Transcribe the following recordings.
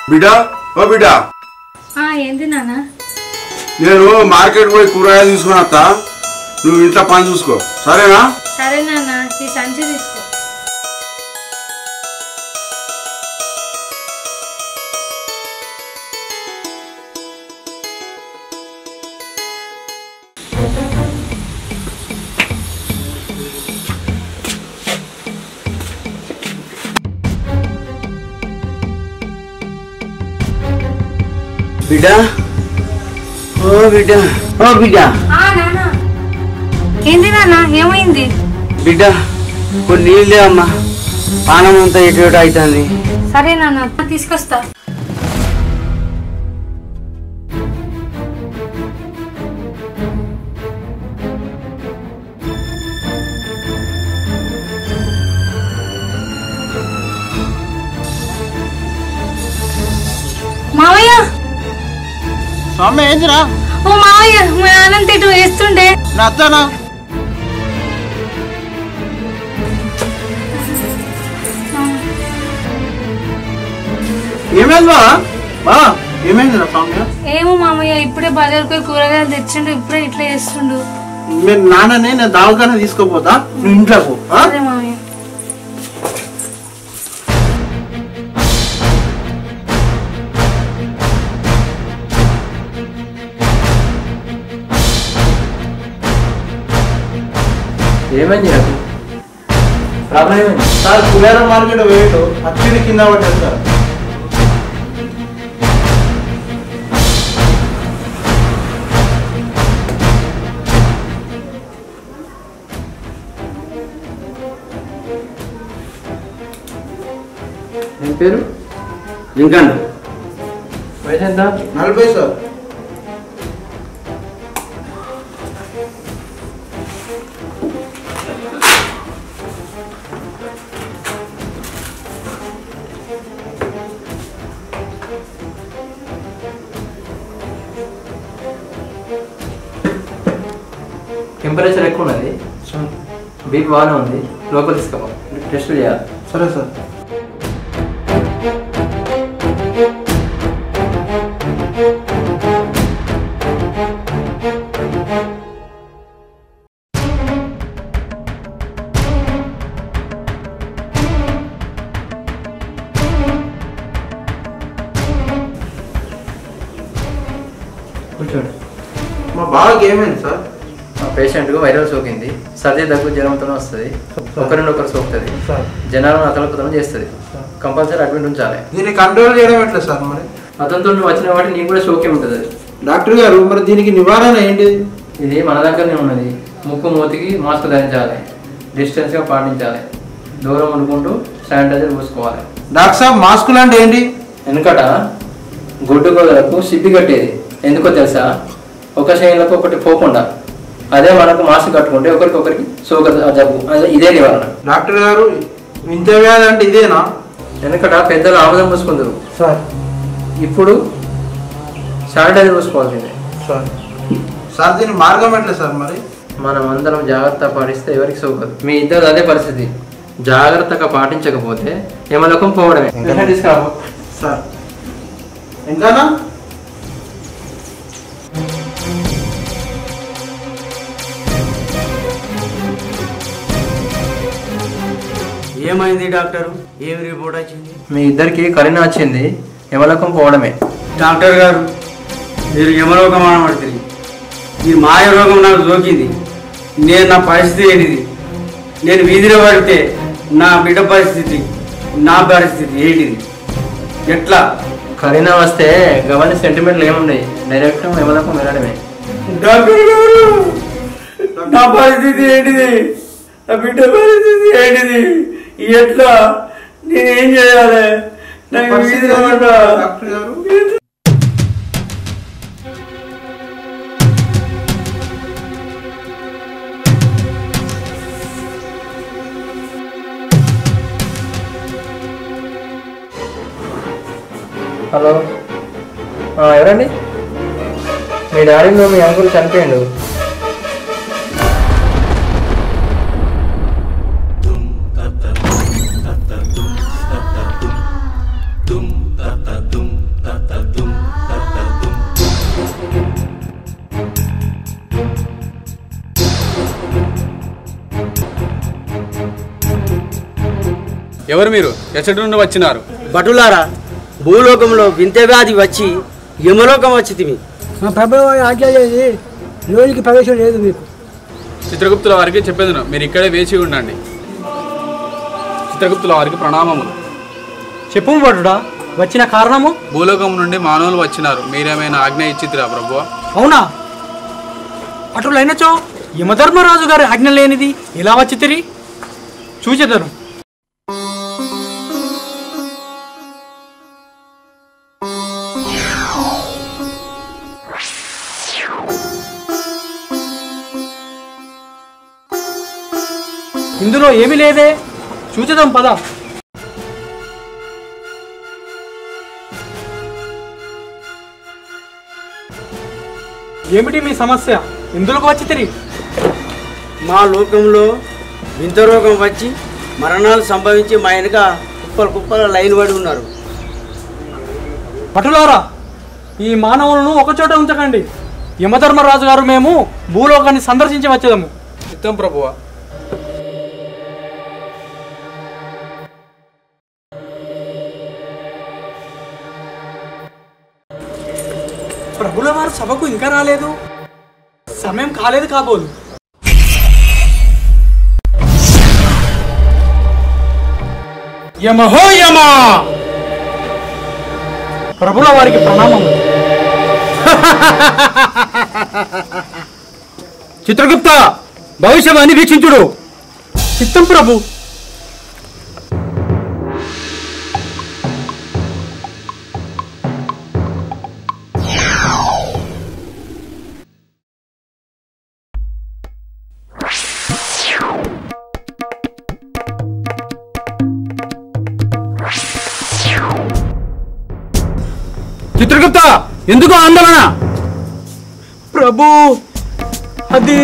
బిడ్డ ఓ బిడ్డ ఆ, ఏంది నాన్న నేను మార్కెట్ పోయి కూరగాయలు తీసుకుని వస్తా నువ్వు ఇంట్లో పని చూసుకో సరేనా సరే నాన్న ఈ సంచి తీసుకో బిడ్డ ఓ బిడ్డ ఓ బిడ్డ ఆ, నాన్న ఏంది నాన్న ఏమైంది బిడ్డ కొన్ని నీళ్ళే అమ్మా పానం అంతా ఎటు ఎటు అవుతుంది సరే నాన్న తీసుకొస్తా మావయ్య స్వామి ఏందిరా ఓ మావయ్య మా అనంత ఇటు వేస్తుండే నా అత్తనా ఏమైందా బా ఏమైందిరా స్వామి ఏమో మామయ్య ఇప్పుడే బజార్కి పోయి కూరగాయలు తెచ్చిండు ఇప్పుడే ఇట్లా చేస్తుండు మీరు నాన్నని నేను దావకానే తీసుకోపోతా నువ్వు ఇంట్లో పో ఆ? అదే మామయ్య ఏమైంది నాకు ప్రాబ్లం ఏమైంది సార్ కుబేర మార్కెట్ వేయటం అచ్చుడి కింద పడ్డారు సార్ ఏం పేరు లింకన్ వయసు ఎంత నలభై సార్ టెంపరేచర్ ఎక్కువ ఉన్నది సార్ బీపీ బాగానే ఉంది లోపల తీసుకోమా టెస్ట్ చేయాలి సరే సార్ కూర్చోండి మా బావకి ఏమైంది సార్ మా పేషెంట్కు వైరల్ సోకింది సర్ది దగ్గు జ్వరంతో వస్తుంది ఒకరిని ఒకరు సోకుతుంది సార్ జనాలను అతలకుతలం చేస్తుంది కంపల్సరీ అడ్మిట్ ఉంచాలి దీన్ని కంట్రోల్ చేయడం ఎట్లా సార్ మరి అతనితో నువ్వు వచ్చిన వాటి నీకు కూడా సోకే ఉంటుంది అది డాక్టర్ గారు మరి దీనికి నివారణ ఏంటిది ఇది మన దగ్గరనే ఉన్నది ముక్కు మూతికి మాస్క్ ధరించాలి డిస్టెన్స్గా పాటించాలి దూరం అనుకుంటూ శానిటైజర్ పూసుకోవాలి డాక్టర్ సాబ్ మాస్కులు అంటే ఏంటి వెనుకట గుడ్డు గోదలకు సిప్పి కట్టేది ఎందుకో తెలుసా ఒక శైలకు ఒకటి పోకుండా అదే మనకు మాస్క్ కట్టుకుంటే ఒకరికొకరికి సోక జబ్బు అదే ఇదే నివారణ డాక్టర్ గారు వింత వ్యాధి అంటే ఇదేనా వెనుకట పెద్దలు ఆముదం పూసుకుందరు సార్ ఇప్పుడు శానిటైజర్ పూసుకోవాల్సిందే సార్ సార్ దీని మార్గం ఎట్లా సార్ మరి మనం అందరం జాగ్రత్త పాటిస్తే ఎవరికి సోకదు మీ ఇద్దరు అదే పరిస్థితి జాగ్రత్తగా పాటించకపోతే యమలోకం పోవడమే పేషెంట్ తీసుకురా. సార్ ఇంకానా ఏమైంది డాక్టర్ ఏమి రిపోర్ట్ వచ్చింది మీ ఇద్దరికి కరోనా వచ్చింది యమలోకం పోవడమే డాక్టర్ గారు మీరు యమలోకం అనబడుతుంది ఈ మాయ రోగం నాకు సోకింది నేను నా పరిస్థితి ఏంటిది నేను వీధిలో పడితే నా బిడ్డ పరిస్థితి నా పరిస్థితి ఏంటిది ఎట్లా కరోనా వస్తే గవర్న సెంటిమెంట్లు ఏమున్నాయి డైరెక్ట్ యమలోకం వెళ్ళడమే డాక్టర్ గారు నా పరిస్థితి ఏంటిది నా బిడ్డ పరిస్థితి ఏంటిది ఎట్లా నేనేం చేయాలి నాకు పరిస్థితి వీధిలో ఏంటి పడ్డా. డాక్టర్ గారు హలో ఆ, ఎవరండి మీ డాడీలో మీ అంకుల్ చనిపోయిండు tum ఎవరు మీరు ఎచ్చటి నుండి వచ్చినారు భటులారా భూలోకంలో వింత వ్యాధి వచ్చి యమలోకం వచ్చి తిమి మా ప్రభుత్వ ఆజ్ఞ చేసి లోనికి ప్రవేశం లేదు మీకు చిత్రగుప్తుల వారికి చెప్పేదను మీరు ఇక్కడే వేచి ఉండండి చిత్రగుప్తుల వారికి ప్రణామములు చెప్పు భటుడా వచ్చిన కారణము భూలోకం నుండి మానవులు వచ్చినారు మీరేమైనా ఆజ్ఞ ఇచ్చిద్దిరా ప్రభు అవునా అటులైనచో యమధర్మరాజు గారి ఆజ్ఞ లేనిది ఎలా వచ్చి తిరిగి చూచెదరు ఇందులో ఏమీ లేదే చూచేద్దాం పద ఏమిటి మీ సమస్య ఇందులోకి వచ్చి తిరిగి మా లోకంలో వింత రోగం వచ్చి మరణాలు సంభవించి మా వెనుక కుప్పలు కుప్పలు లైన్ పడి ఉన్నారు పటులారా ఈ మానవులను ఒకచోట ఉంచకండి యమధర్మరాజు గారు మేము భూలోకాన్ని సందర్శించి వచ్చేదాము చిత్తం ప్రభువా ప్రభుల వారు సభకు ఇంకా రాలేదు సమయం కాలేదు కాబోలు యమహో యమ ప్రభుల వారికి ప్రణామం చిత్రగుప్త భవిష్యవాణి వీక్షించుడు చిత్తం ప్రభు చిత్రగుప్త ఎందుకు ఆందోళన ప్రభు అది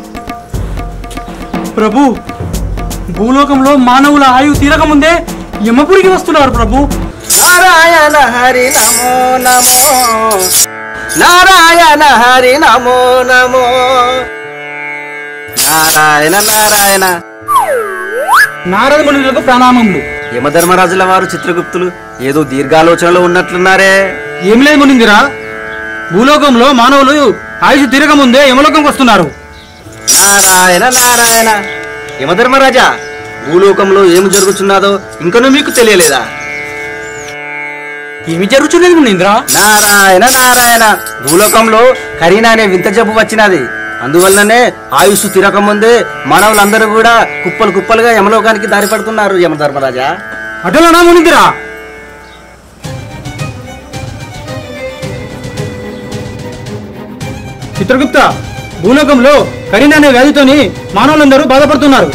ప్రభు భూలోకంలో మానవుల ఆయువు తీరక ముందే యమపురికి వస్తున్నారు ప్రభు నారాయణ హరి నమో నమో నారాయణ హరి నమో నమో నారాయణ నారాయణ నారద మునులకు ప్రణామములు యమధర్మరాజుల వారు చిత్రగుప్తులు ఏదో దీర్ఘాలోచనలో ఉన్నట్లున్నారే ఏం లేదు మునిందిరా భూలోకంలో మానవులు ఆయుష్ తీరక ముందే యమలోకంకి వస్తున్నారు నారాయణ నారాయణ యమధర్మరాజా భూలోకంలో ఏమి జరుగుతున్నదో ఇంకనూ మీకు తెలియలేదా ఏమి జరుగుతున్నది మునింద్రా నారాయణ నారాయణ భూలోకంలో కరీనా అనే వింత జబ్బు వచ్చినది అందువల్లనే ఆయుష్ తిరకముందే మానవులందరూ కూడా కుప్పలు కుప్పలుగా యమలోకానికి దారి పడుతున్నారు యమధర్మరాజా అటులనా మునిందిరా చిత్రగుప్త భూలోకంలో కరీనా అనే వ్యాధితోని మానవులందరూ బాధపడుతున్నారు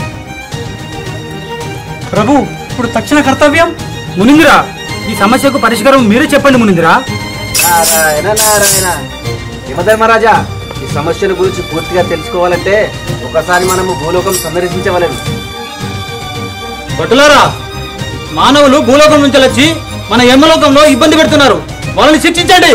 ప్రభు ఇప్పుడు తక్షణ కర్తవ్యం మునిందిరా ఈ సమస్యకు పరిష్కారం మీరే చెప్పండి మునిందిరా నారాయణ నారాయణ యమధర్మరాజా ఈ సమస్యల గురించి పూర్తిగా తెలుసుకోవాలంటే ఒకసారి మనము భూలోకం సందర్శించవలను భటులారా మానవులు భూలోకం నుంచి వచ్చి మన యమలోకంలో ఇబ్బంది పెడుతున్నారు వాళ్ళని శిక్షించండి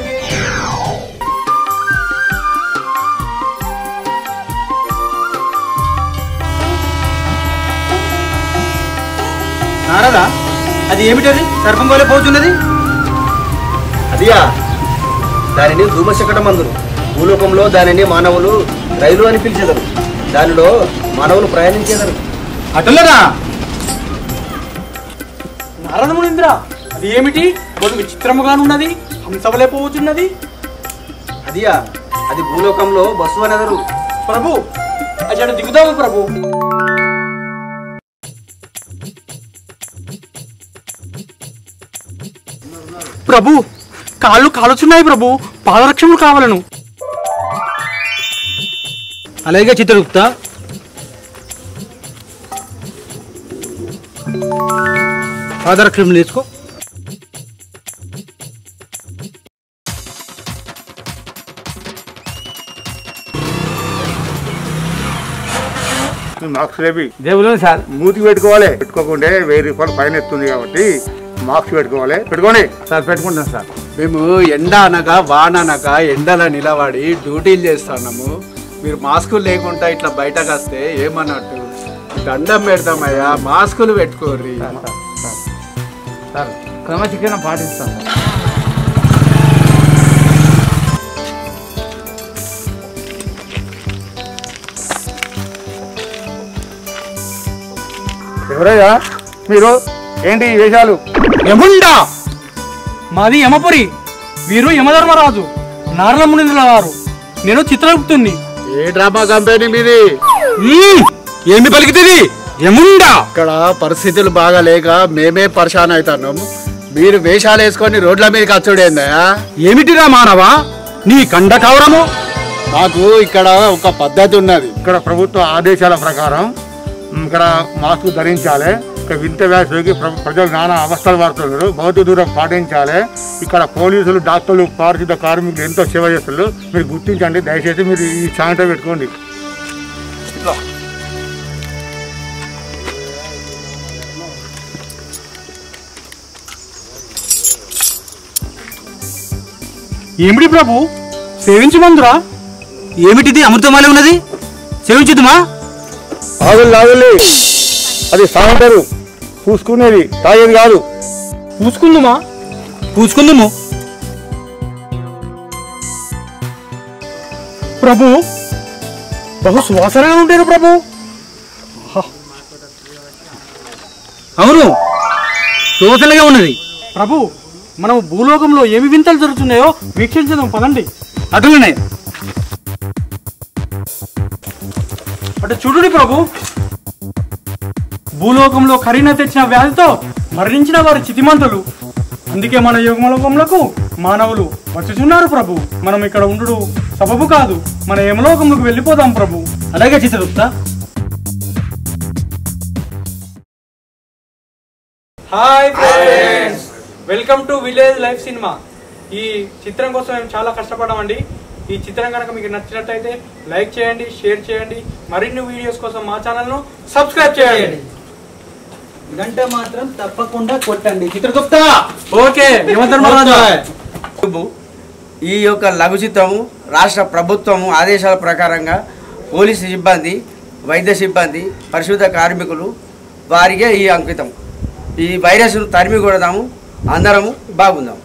నారదా అది ఏమిటది సర్పం వల్ల పోతున్నది అదియా దానిని ధూమశకటం అందురు భూలోకంలో దానిని మానవులు రైలు అని పిలిచెదరు దానిలో మానవులు ప్రయాణించేదరు అటులనా నారదమునింద్ర అది ఏమిటి బోడు విచిత్రముగానున్నది హంసవలే పోతున్నది అదియా అది భూలోకంలో బస్సు అనెదరు ప్రభు అజడు దిగుదాము ప్రభు ప్రభు కాళ్ళు కాలుచున్నాయి ప్రభు పాదరక్షములు కావాలను అలాగే చిత్రగుప్త పాదరక్షములు తీసుకో మార్క్స్ లేవి దేవుడు సార్ మూతికి పెట్టుకోవాలి పెట్టుకోకుంటే వెయ్యి రూపాయలు పైన ఎత్తుంది కాబట్టి మార్క్స్ పెట్టుకోవాలి పెట్టుకోండి సార్ పెట్టుకుంటాను సార్ మేము ఎండ అనగా వాన అనగా ఎండలో నిలబడి డ్యూటీలు చేస్తున్నాము మీరు మాస్కులు లేకుండా ఇట్లా బయటకు వస్తే ఏమన్నట్టు దండం పెడతామయ్యా మాస్కులు పెట్టుకోర్రి సార్ క్రమశిక్షణ పాటిస్తాం సార్ ఎవరయ్యా మీరు ఏంటి ఈ వేషాలు యముండా మాది యమపురి వీరు యమధర్మరాజు నారల మునిందుల వారు నేను చిత్రగుప్తుని ఏ డ్రామా కంపెనీ మీది ఏమి పలికితుంది యముండా ఇక్కడ పరిస్థితులు బాగా లేక మేమే పరిశాన్ అవుతున్నాము మీరు వేషాలు వేసుకొని రోడ్ల మీదకి వచ్చుడేందయ్యా ఏమిటిరా మానవా నీ కండ కవరము మాకు ఇక్కడ ఒక పద్ధతి ఉన్నది ఇక్కడ ప్రభుత్వ ఆదేశాల ప్రకారం మ్, ఇక్కడ మాస్క్ ధరించాలి ఇక్కడ వింత వ్యాధి సోకి ప్ర- ప్రజలు నానా అవస్థలు పడుతున్నారు భౌతిక దూరం పాటించాలి ఇక్కడ పోలీసులు డాక్టర్లు పారిశుద్ధ కార్మికులు ఎంతో సేవ చేస్తున్నారు మీరు గుర్తించండి దయచేసి మీరు ఈ శానిటైజర్ పెట్టుకోండి ఏమిటి ప్రభు సేవించమందురా ఏమిటిది అమృతమాలే ఉన్నది సేవించుదుమా ఆగులు ఆగులి అది శానిటైజర్ పూసుకునేది తాగేది కాదు పూసుకుందుమా పూసుకుందుము ప్రభు బహు సువాసనగా ఉంటారు ప్రభు అవును సువాసనగా ఉన్నది ప్రభు మనం భూలోకంలో ఏమి వింతలు జరుగుతున్నాయో వీక్షించదాం పదండి అటులనే అటు చూడుడి ప్రభు భూలోకంలో కరీన తెచ్చిన వ్యాధితో మరణించిన వారు చితిమంతులు అందుకే మన యుగలోకములకు మానవులు వచ్చుచున్నారు ప్రభు మనం ఇక్కడ ఉండు సబబు కాదు మన యమలోకంలోకి వెళ్ళిపోదాం ప్రభు అలాగే Chitragupta hi friends welcome to village life cinema ఈ చిత్రం కోసం మేము చాలా కష్టపడ్డామండి ఈ చిత్రం కనుక మీకు నచ్చినట్టయితే లైక్ చేయండి షేర్ చేయండి మరిన్ని వీడియోస్ కోసం మా ఛానల్ను సబ్స్క్రైబ్ చేయండి గంట మాత్రం తప్పకుండా కొట్టండి చిత్రగుప్త ఓకే ఈ యొక్క లఘు చిత్రము రాష్ట్ర ప్రభుత్వము ఆదేశాల ప్రకారంగా పోలీసు సిబ్బంది వైద్య సిబ్బంది పరిశుద్ధ కార్మికులు వారికే ఈ అంకితం ఈ వైరస్ను తరిమి కొడదాము అందరము బాగుందాం